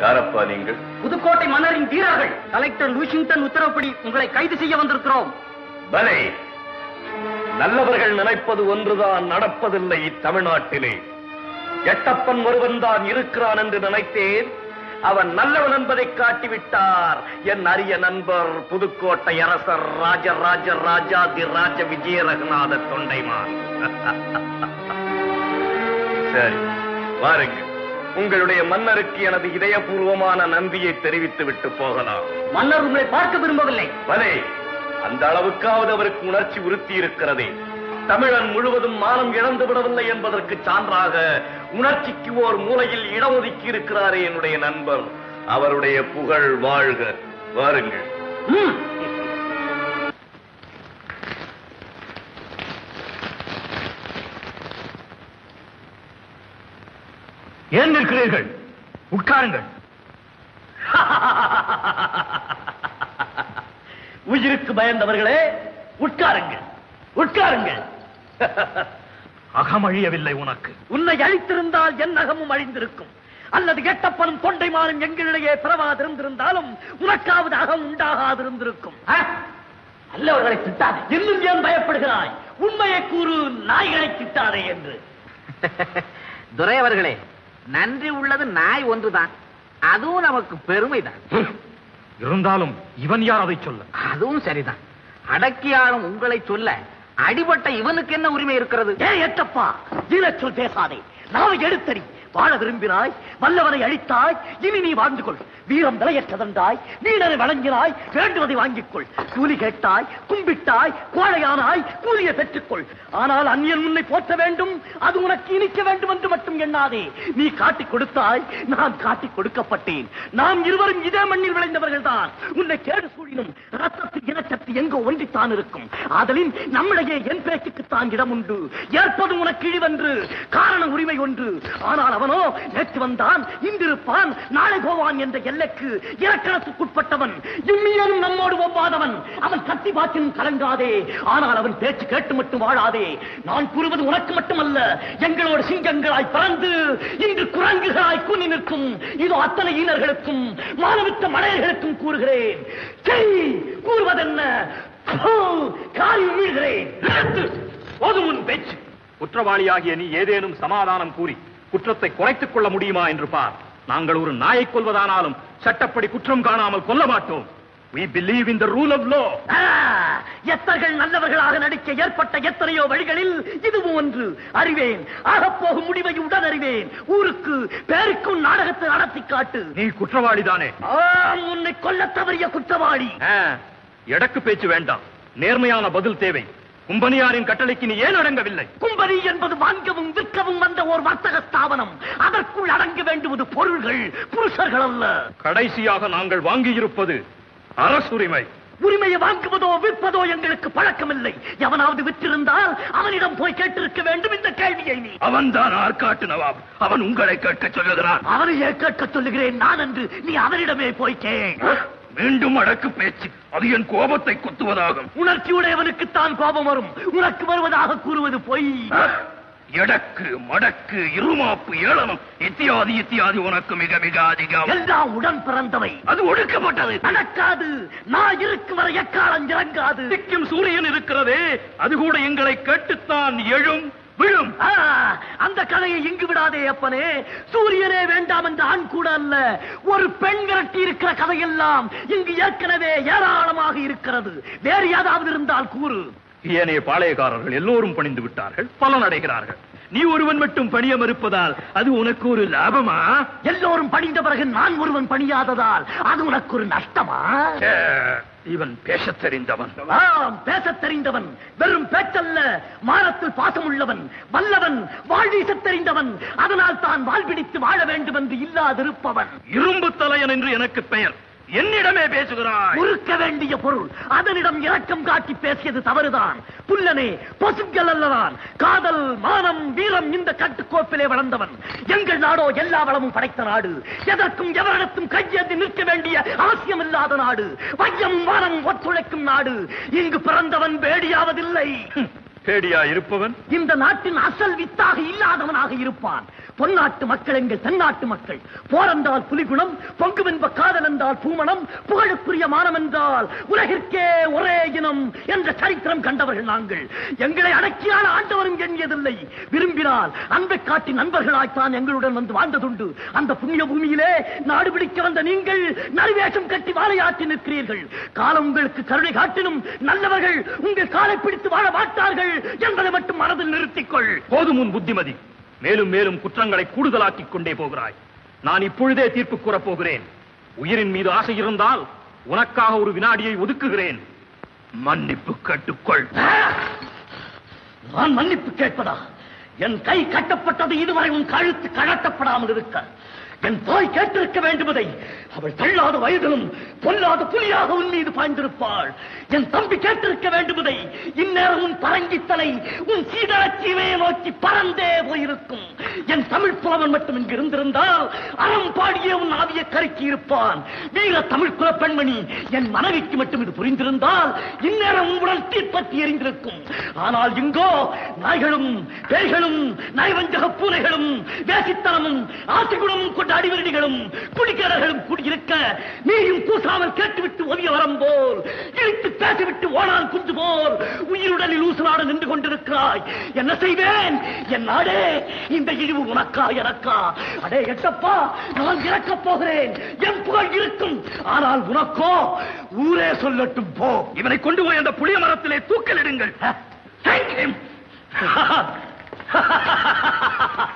யாரப்பா நீங்கள் புதுக்கோட்டை மன்னரின் வீரர்கள் கலெக்டர் லூஷிங்டன் உத்தரவுப்படி உங்களை கைது செய்ய வந்திருக்கிறோம் பலே நல்லவர்கள் நினைப்பது ஒன்றுதான் நடப்பதில்லை இத்தமிழ்நாட்டிலே எட்டப்பன் ஒருவன் தான் இருக்கிறான் என்று நினைத்தேன் அவன் நல்லவன் என்பதை காட்டிவிட்டார் என் அரிய நண்பர் புதுக்கோட்டை அரசர் ராஜராஜ ராஜாதி ராஜ விஜய ரகுநாத தொண்டைமான் சரி வாருங்கள் உங்களுடைய மன்னருக்கு எனது இதயபூர்வமான நன்றியை தெரிவித்து விட்டு போகலாம் மன்னர் உங்களை பார்க்க விரும்பவில்லை பலே அந்த அளவுக்காவது அவருக்கு உணர்ச்சி உறுத்தி இருக்கிறதே தமிழன் முழுவதும் மானம் இழந்து விடவில்லை என்பதற்கு சான்றாக உணர்ச்சிக்கு ஓர் மூலையில் இடஒதுக்கி இருக்கிறாரே என்னுடைய நண்பர் அவருடைய புகழ் வாழ்க வாருங்கள் ம். ஏன் நிற்கிறீர்கள் உட்காருங்கள் உயிருக்கு பயந்தவர்களே உட்காருங்கள் உட்காருங்கள் அகமழியவில்லை உனக்கு உன்னை அழித்திருந்தால் என் நகமும் அழிந்திருக்கும் அல்லது எட்டப்பனும் தொண்டைமானும் எங்களிடையே பிறவாதிருந்திருந்தாலும் உனக்காவது அகம் உண்டாகாதிருந்திருக்கும் ஆ? நல்லவர்களை திட்டாதே இன்னும் ஏன் பயப்படுகிறாய் உண்மையை கூறு நாய்களை திட்டாதே என்று துரை அவர்களே நன்றி உள்ளது நாய் ஒன்றுதான் அதுவும் நமக்கு பெருமைதான் இருந்தாலும் இவன் யார் அதை சொல்ல அதுவும் சரிதான் அடக்கியாளும் உங்களை சொல்ல அடிபட்ட இவனுக்கு என்ன உரிமை இருக்கிறது ஏ எட்டப்பா வீரச்சொல் பேசாதே நாவை எடுத்தடி வாழ விரும்பினாய் வல்லவனை அழித்தாய் இனி நீ வாழ்ந்து கொள் வீரம் விலையற்றதென்றாய் வீரனை வழங்கினாய் வேண்டுவதை வாங்கிக் கொள் கூலி கேட்டாய் கும்பிட்டாய் கோழையானாய் கூலியை பெற்றுக்கொள் ஆனால் அந்நியன் உன்னை போற்ற வேண்டும் அது உனக்கு இனிக்க வேண்டும் என்று மட்டும் எண்ணாதே நீ காட்டிக் கொடுத்தாய் நான் காட்டிக் கொடுக்கப்பட்டேன் நாம் இருவரும் இதே மண்ணில் விளைந்தவர்கள் தான் உன்னை கேடு சூழினும் ரத்தத்து இனச்சத்து எங்கோ ஒன்றித்தான் இருக்கும் ஆதலின் நம்மிடையே என் பேச்சுக்குத்தான் இடம் உண்டு ஏற்பது உனக்கு இழிவென்று காரண உரிமை ஒன்று ஆனால் அவனோ நேற்று வந்தான் இன்றிருப்பான் நாளை போவான் என்ற எல்லைக்கு இலக்கணத்துக்குட்பட்டவன் இம்மியனும் நம்மோடு ஒவ்வாதவன் அவன் கத்தி பாத்தினும் கலங்காதே ஆனால் அவன் பேச்சு கேட்டு மட்டும் வாழாதே நான் கூறுவது உனக்கு மட்டுமல்ல எங்களோடு சிங்கங்களாய் பறந்து இன்று குரங்குகளாய் கூனி நிற்கும் இதோ அத்தனை ஈனர்களுக்கும் மானவித்த மடையர்களுக்கும் கூறுகிறேன் செய் கூறுவதென்ன போ, காலில் வீழ்கிறேன் நிறுத்து. போதும் உன் பேச்சு குற்றவாளியாகிய நீ ஏதேனும் சமாதானம் கூறி குற்றத்தை குறைத்துக் கொள்ள முடியுமா என்று பார் நாங்கள் ஒரு நாயை கொல்வதானாலும் சட்டப்படி குற்றம் காணாமல் கொல்ல மாட்டோம் we believe in the rule of law ஆ, எத்தர்கள் நல்லவர்களாக நடிக்க ஏற்பட்ட எத்தனையோ வழிகளில் இதுவும் ஒன்று அறிவேன் ஆகப்போகும் முடிவை உடன் அறிவேன் ஊருக்கு பேருக்கும் நாடகத்தை நடத்தி காட்டு நீ குற்றவாளிதானே ஆம் உன்னை கொல்ல தவறிய குற்றவாளி ஆ, எடக்கு பேச்சு வேண்டாம் நேர்மையான பதில் தேவை கும்பனியாரின் கட்டளைக்கு நீ ஏன் அடங்கவில்லை கும்பரி என்பது வாங்கவும் விற்கவும் வந்த ஒரு வர்த்தக ஸ்தாபனம் அதற்குள் அடங்க வேண்டுவது பொருள்கள் புருஷர்கள் அல்ல கடைசியாக நாங்கள் வாங்கியிருப்பது அரசுரிமை உரிமையை வாங்குவதோ விற்பதோ எங்களுக்கு பழக்கமில்லை எவனாவது விற்றிருந்தால் அவனிடம் போய் கேட்டிருக்க வேண்டும் இந்த கேள்வியை நீ அவன்தான் ஆற்காட்டு நவாப் அவன் உங்களை கேட்க சொல்லுகிறான் அவனையே கேட்க சொல்லுகிறேன் நான் என்று நீ அவனிடமே போய் கே மீண்டும் அடக்கு பேச்சு அது என் கோபத்தை குத்துவதாகும் உணர்ச்சியுடையவனுக்குத்தான் கோபம் வரும் உனக்கு வருவதாக கூறுவது பொய் எடக்கு மடக்கு இருமாப்பு ஏளனம் இத்தியாதி இத்தியாதி உனக்கு மிக மிக அதிகம் எல்லாம் உடன் பிறந்தவை அது ஒடுக்கப்பட்டது நடக்காது நான் இருக்கும் வரை எக்காலம் இறங்காது திக்கும் சூரியன் இருக்கிறதே அது கூட எங்களை கேட்டுத்தான் எழும் விழும் ஆ, அந்த கதையை இங்கு விடாதே அப்பனே சூரியனே வேண்டாம் என்ற ஆண் கூட அல்ல ஒரு பெண் விரட்டி இருக்கிற கதையெல்லாம் இங்கு ஏற்கனவே ஏராளமாக இருக்கிறது வேறு ஏதாவது இருந்தால் கூறு ஏனைய பாளையக்காரர்கள் எல்லோரும் பணிந்து விட்டார்கள் பலன் அடைகிறார்கள் நீ ஒருவன் மட்டும் பணிய மறுப்பதால் அது உனக்கு ஒரு லாபமா எல்லோரும் பணிந்த பிறகு நான் ஒருவன் பணியாததால் அது உனக்கு ஒரு நஷ்டமா ச்சே, இவன் பேசத் தெரிந்தவன் ஆம் பேசத் தெரிந்தவன் வெறும் பேச்சல்ல மானத்தில் பாசம் உள்ளவன் வல்லவன் வாழ்வீசத் தெரிந்தவன் அதனால் தான் வாழ்பிடித்து வாழ வேண்டும் என்று இல்லாதிருப்பவன் இரும்பு தலையன் என்று எனக்கு பெயர் என்னிடமே பேசுகிறாய் முறுக்க வேண்டிய பொருள் அதனிடம் இரக்கம் காட்டி பேசியது தவறுதான் புல்லனே பசுக்கள் அல்லதான் காதல் மானம் வீரம் இந்த கட்டுக்கோப்பிலே வளர்ந்தவன் எங்கள் நாடோ எல்லா வளமும் படைத்த நாடு எதற்கும் எவரிடத்தும் கையேந்தி நிற்க வேண்டிய அவசியம் இல்லாத நாடு வையம் வானம் ஒத்துழைக்கும் நாடு இங்கு பிறந்தவன் வேடியாவதில்லை பேடியா இருப்பவன் இந்த நாட்டின் அசல் வித்தாக இல்லாதவனாக இருப்பான் பொன்னாட்டு மக்கள் எங்கள் தென்னாட்டு மக்கள் போரென்றால் புலிகுணம் பொங்கும் என்ப காதல் என்றால் பூமணம் புகழுக்குரிய மானம் என்றால் உலகிற்கே ஒரே இனம் என்ற சரித்திரம் கண்டவர்கள் நாங்கள் எங்களை அடக்கியான ஆண்டவரும் எண்ணியதில்லை விரும்பினால் அன்பை காட்டி நண்பர்களாய்த்தான் எங்களுடன் வந்து வாழ்ந்ததுண்டு அந்த புண்ணிய பூமியிலே நாடு பிடிக்க வந்த நீங்கள் நறுவேஷம் கட்டி வாழையாற்றி நிற்கிறீர்கள் காலம் உங்களுக்கு கருணை காட்டினும் நல்லவர்கள் உங்கள் காலை பிடித்து வாழ மாட்டார்கள் என்பதை மட்டும் மனதில் நிறுத்திக்கொள் போதும் உன் புத்திமதி மேலும் மேலும் குற்றங்களை கூடுதலாக்கிக் கொண்டே போகிறாய் நான் இப்பொழுதே தீர்ப்பு கூறப் போகிறேன் உயிரின் மீது ஆசை இருந்தால் உனக்காக ஒரு வினாடியை ஒதுக்குகிறேன் மன்னிப்பு கேட்டுக்கொள் நான் மன்னிப்பு கேட்பதா என் கை கட்டப்பட்டது இதுவரை உன் கழுத்து கழட்டப்படாமல் இருக்க என் தாய் கேட்டிருக்க வேண்டுவதை அவள் தள்ளாத வயதிலும் பொல்லாத புலியாக உன் மீது பாய்ந்திருப்பாள் என் தம்பி கேட்டிருக்க வேண்டுவதை இந்நேரம் உன் பரங்கித்தலை உன் சீதளச்சீமையை நோக்கி பறந்தே போயிருக்கும் என் தமிழ் புலவன் மட்டும் இங்கு இருந்திருந்தால் அறம் பாடிய உன் ஆவிய கருக்கி இருப்பான் வீர தமிழ் குல பெண்மணி என் மனைவிக்கு மட்டும் இது புரிந்திருந்தால் இந்நேரம் உங்களுடன் தீப்பற்றி எரிந்திருக்கும் ஆனால் இங்கோ நாய்களும் பேய்களும் நயவஞ்சக பூனைகளும் வேசித்தனமும் ஆசைகுணமும் கொண்ட அடிவரடிகளும் குடிக்காரர்களும் குடியிருக்க நீயும் கூசாமல் கேட்டுவிட்டு ஒவிய வரம் போல் இழுத்து பேசிவிட்டு ஓடான் குஞ்சு போல் உயிருடலில் ஊசலாட நின்று கொண்டிருக்கிறாய் என்ன செய்வேன் என் நாடே இந்த இழிவு உனக்கா எனக்கா அடே எட்டப்பா நான் இறக்கப் போகிறேன் என் புகழ் இருக்கும் ஆனால் உனக்கோ ஊரே சொல்லட்டும் போ இவனை கொண்டு போய் அந்த புளிய மரத்திலே தூக்கலிடுங்கள் Thank him.